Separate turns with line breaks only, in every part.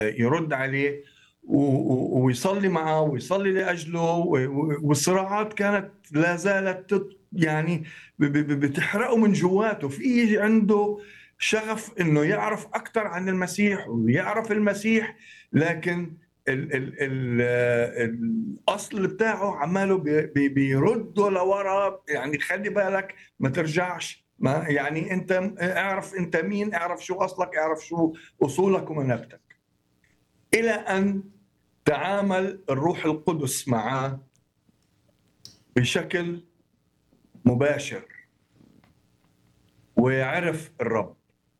يرد عليه و- و- ويصلي معه ويصلي لاجله و- و- والصراعات كانت لا زالت تت- يعني ب- ب- بتحرقه من جواته في عنده شغف انه يعرف اكثر عن المسيح ويعرف المسيح لكن ال ال ال الاصل بتاعه عماله بي- بي- بيرده لورا يعني خلي بالك ما ترجعش ما يعني انت اعرف انت مين اعرف شو اصلك اعرف شو اصولك ومنابتك الى ان تعامل الروح القدس معه بشكل مباشر وعرف الرب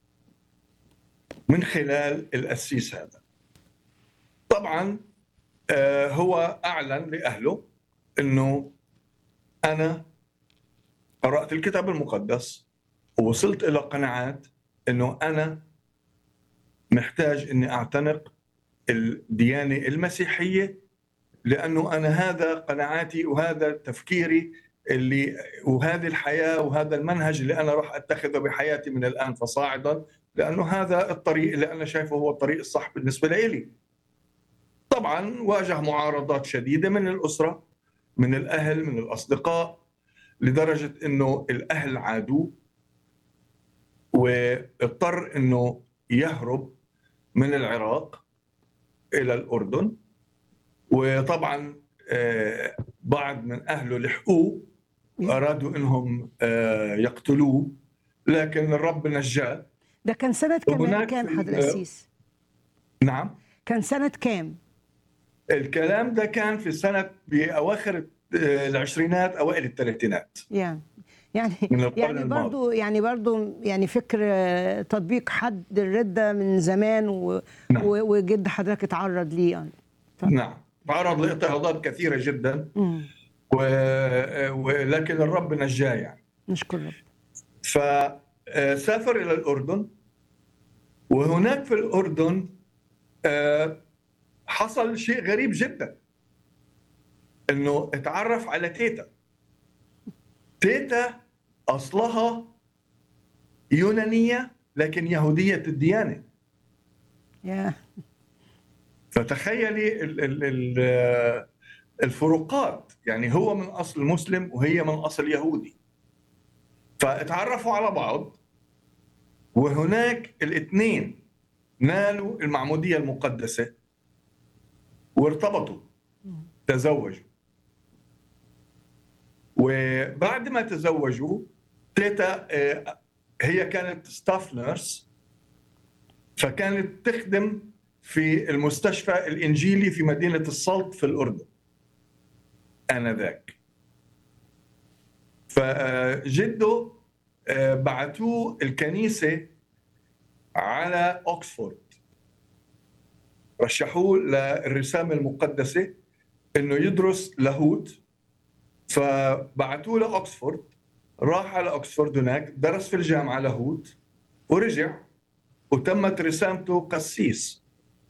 من خلال القسيس هذا طبعا آه، هو اعلن لاهله انه انا قرات الكتاب المقدس ووصلت الى قناعات انه انا محتاج اني اعتنق الديانه المسيحيه لانه انا هذا قناعاتي وهذا تفكيري اللي وهذه الحياه وهذا المنهج اللي انا راح اتخذه بحياتي من الان فصاعدا لانه هذا الطريق اللي انا شايفه هو الطريق الصح بالنسبه لي. طبعا واجه معارضات شديده من الاسره من الاهل من الاصدقاء لدرجه انه الاهل عادوه واضطر انه يهرب من العراق الى الاردن وطبعا آه، بعض من اهله لحقوه ارادوا انهم آه، يقتلوه لكن الرب نجاه
ده كان سنة كام
وهناك
كام
في
حضر
ال-
القسيس؟
نعم
كان سنة كام؟
الكلام ده كان في سنه باواخر آه، العشرينات اوائل الثلاثينات
يعني يعني
من القرن
يعني
الماضي.
برضو يعني برضو يعني فكر آه، تطبيق حد الردة من زمان و
نعم.
و- وجد حضرتك اتعرض ليه يعني
نعم تعرض لاضطهادات كثيره جدا
مم.
و... ولكن الرب نجاه يعني
نشكر رب
فسافر الى الاردن وهناك في الاردن آه، حصل شيء غريب جدا انه اتعرف على تيتا تيتا اصلها يونانيه لكن يهوديه الديانه
يا
فتخيلي ال ال ال الفروقات يعني هو من اصل مسلم وهي من اصل يهودي فتعرفوا على بعض وهناك الاثنين نالوا المعموديه المقدسه وارتبطوا تزوجوا وبعد ما تزوجوا تيتا آه، هي كانت ستاف نيرس فكانت تخدم في المستشفى الانجيلي في مدينه السلط في الاردن انذاك فجده آه، بعثوه الكنيسه على اوكسفورد رشحوه للرسامه المقدسه انه يدرس لاهوت فبعثوه لاوكسفورد راح على اوكسفورد هناك درس في الجامعه لاهوت ورجع وتمت رسامته قسيس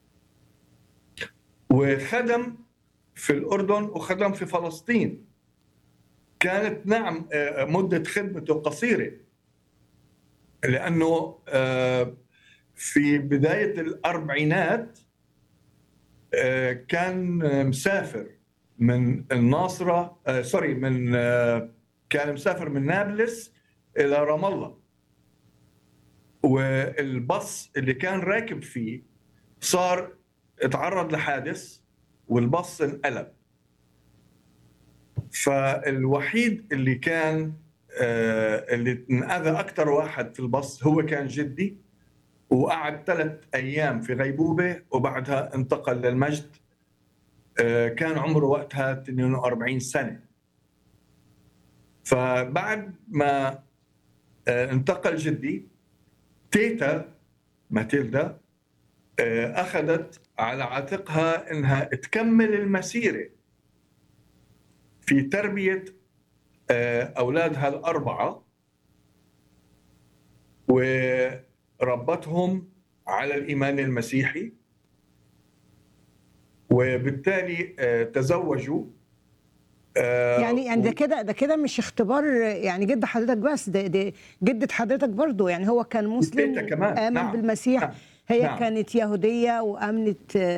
وخدم في الأردن وخدم في فلسطين كانت نعم آه، مدة خدمته قصيرة لأنه آه، في بداية الأربعينات آه، كان آه، مسافر من الناصرة آه، سوري من آه، كان مسافر من نابلس إلى رام الله والباص اللي كان راكب فيه صار اتعرض لحادث والباص انقلب فالوحيد اللي كان آه، اللي انأذى أكثر واحد في الباص هو كان جدي وقعد ثلاث أيام في غيبوبة وبعدها انتقل للمجد آه، كان عمره وقتها 42 سنة فبعد ما آه، انتقل جدي تيتا ماتيلدا آه، اخذت على عاتقها انها تكمل المسيره في تربيه آه، اولادها الاربعه وربتهم على الايمان المسيحي وبالتالي آه، تزوجوا آه،
يعني يعني ده كده ده كده مش اختبار يعني جد حضرتك بس ده, ده جدة حضرتك برضو يعني هو كان مسلم
تيتا كمان،
آمن
نعم،
بالمسيح
نعم.
هي
نعم.
كانت يهوديه وامنت